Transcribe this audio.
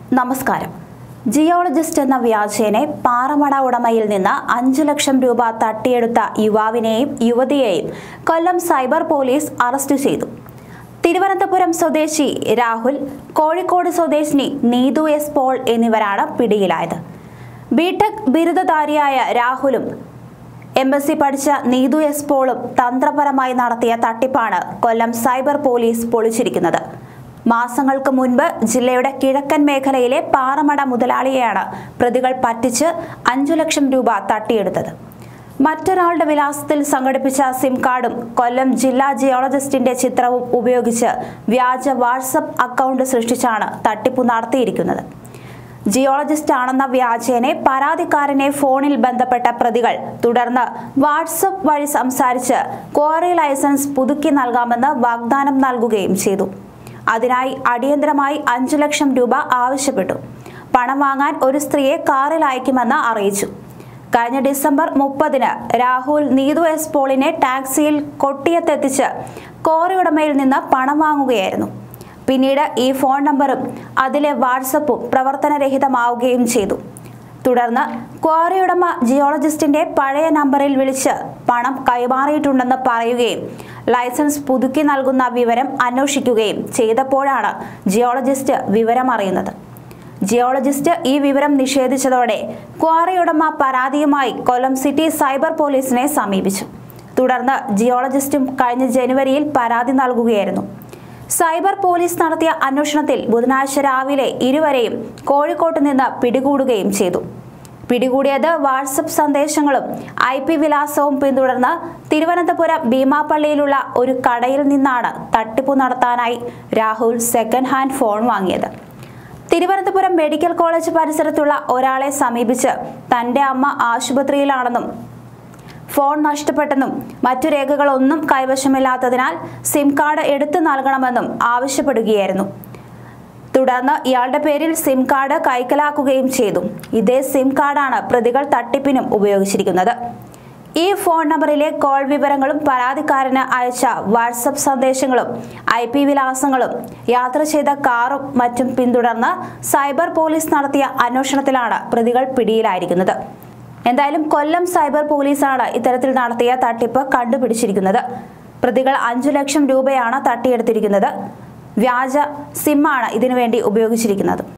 നമസ്കാരം ജിയോളജിസ്റ്റ് എന്ന വ്യാജേനെ പാറമട ഉടമയിൽ നിന്ന് അഞ്ചു ലക്ഷം രൂപ തട്ടിയെടുത്ത യുവാവിനെയും യുവതിയെയും കൊല്ലം സൈബർ പോലീസ് അറസ്റ്റ് ചെയ്തു തിരുവനന്തപുരം സ്വദേശി രാഹുൽ കോഴിക്കോട് സ്വദേശിനി നീതു എസ് പോൾ എന്നിവരാണ് പിടിയിലായത് ബിടെക് ബിരുദധാരിയായ രാഹുലും എം എസ് സി പഠിച്ച നീതു എസ് പോളും തന്ത്രപരമായി നടത്തിയ തട്ടിപ്പാണ് കൊല്ലം സൈബർ പോലീസ് പൊളിച്ചിരിക്കുന്നത് മാസങ്ങൾക്ക് മുൻപ് ജില്ലയുടെ കിഴക്കൻ മേഖലയിലെ പാറമട മുതലാളിയെയാണ് പ്രതികൾ പറ്റിച്ച് അഞ്ചു ലക്ഷം രൂപ തട്ടിയെടുത്തത് മറ്റൊരാളുടെ വിലാസത്തിൽ സംഘടിപ്പിച്ച സിം കാർഡും കൊല്ലം ജില്ലാ ജിയോളജിസ്റ്റിന്റെ ചിത്രവും ഉപയോഗിച്ച് വ്യാജ വാട്സപ്പ് അക്കൗണ്ട് സൃഷ്ടിച്ചാണ് തട്ടിപ്പ് നടത്തിയിരിക്കുന്നത് ജിയോളജിസ്റ്റ് ആണെന്ന വ്യാജേനെ പരാതിക്കാരനെ ഫോണിൽ ബന്ധപ്പെട്ട പ്രതികൾ തുടർന്ന് വാട്സപ്പ് വഴി സംസാരിച്ച് ക്വാറി ലൈസൻസ് പുതുക്കി നൽകാമെന്ന് വാഗ്ദാനം നൽകുകയും ചെയ്തു അതിനായി അടിയന്തരമായി അഞ്ചു ലക്ഷം രൂപ ആവശ്യപ്പെട്ടു പണം വാങ്ങാൻ ഒരു സ്ത്രീയെ കാറിൽ അയക്കുമെന്ന് അറിയിച്ചു കഴിഞ്ഞ ഡിസംബർ മുപ്പതിന് രാഹുൽ നീതു എസ് പോളിനെ ടാക്സിയിൽ കൊട്ടിയത്തെത്തിച്ച് കോറി ഉടമയിൽ നിന്ന് പണം വാങ്ങുകയായിരുന്നു പിന്നീട് ഈ ഫോൺ നമ്പറും അതിലെ വാട്സപ്പും പ്രവർത്തനരഹിതമാവുകയും ചെയ്തു തുടർന്ന് ക്വാറി ഉടമ ജിയോളജിസ്റ്റിന്റെ പഴയ നമ്പറിൽ വിളിച്ച് പണം കൈമാറിയിട്ടുണ്ടെന്ന് പറയുകയും ലൈസൻസ് പുതുക്കി നൽകുന്ന വിവരം അന്വേഷിക്കുകയും ചെയ്തപ്പോഴാണ് ജിയോളജിസ്റ്റ് വിവരം അറിയുന്നത് ജിയോളജിസ്റ്റ് ഈ വിവരം നിഷേധിച്ചതോടെ ക്വാറി ഉടമ പരാതിയുമായി കൊല്ലം സിറ്റി സൈബർ പോലീസിനെ സമീപിച്ചു തുടർന്ന് ജിയോളജിസ്റ്റും കഴിഞ്ഞ ജനുവരിയിൽ പരാതി നൽകുകയായിരുന്നു സൈബർ പോലീസ് നടത്തിയ അന്വേഷണത്തിൽ ബുധനാഴ്ച രാവിലെ ഇരുവരെയും കോഴിക്കോട്ട് നിന്ന് പിടികൂടുകയും ചെയ്തു പിടികൂടിയത് വാട്സപ്പ് സന്ദേശങ്ങളും ഐ പി വിലാസവും പിന്തുടർന്ന് തിരുവനന്തപുരം ഭീമാപ്പള്ളിയിലുള്ള ഒരു കടയിൽ നിന്നാണ് തട്ടിപ്പു നടത്താനായി രാഹുൽ സെക്കൻഡ് ഹാൻഡ് ഫോൺ വാങ്ങിയത് തിരുവനന്തപുരം മെഡിക്കൽ കോളേജ് പരിസരത്തുള്ള ഒരാളെ സമീപിച്ച് തന്റെ അമ്മ ആശുപത്രിയിലാണെന്നും ഫോൺ നഷ്ടപ്പെട്ടെന്നും മറ്റു രേഖകളൊന്നും കൈവശമില്ലാത്തതിനാൽ സിം കാർഡ് എടുത്തു നൽകണമെന്നും ആവശ്യപ്പെടുകയായിരുന്നു തുടർന്ന് ഇയാളുടെ പേരിൽ സിം കാർഡ് കൈക്കലാക്കുകയും ചെയ്തു ഇതേ സിം കാർഡാണ് പ്രതികൾ തട്ടിപ്പിനും ഉപയോഗിച്ചിരിക്കുന്നത് ഈ ഫോൺ നമ്പറിലെ കോൾ വിവരങ്ങളും പരാതിക്കാരന് അയച്ച വാട്സപ്പ് സന്ദേശങ്ങളും ഐ പി വിലാസങ്ങളും യാത്ര ചെയ്ത കാറും മറ്റും പിന്തുടർന്ന് സൈബർ പോലീസ് നടത്തിയ അന്വേഷണത്തിലാണ് പ്രതികൾ പിടിയിലായിരിക്കുന്നത് എന്തായാലും കൊല്ലം സൈബർ പോലീസാണ് ഇത്തരത്തിൽ നടത്തിയ തട്ടിപ്പ് കണ്ടുപിടിച്ചിരിക്കുന്നത് പ്രതികൾ അഞ്ചു ലക്ഷം രൂപയാണ് തട്ടിയെടുത്തിരിക്കുന്നത് വ്യാജ സിമ്മാണ് ഇതിനുവേണ്ടി ഉപയോഗിച്ചിരിക്കുന്നത്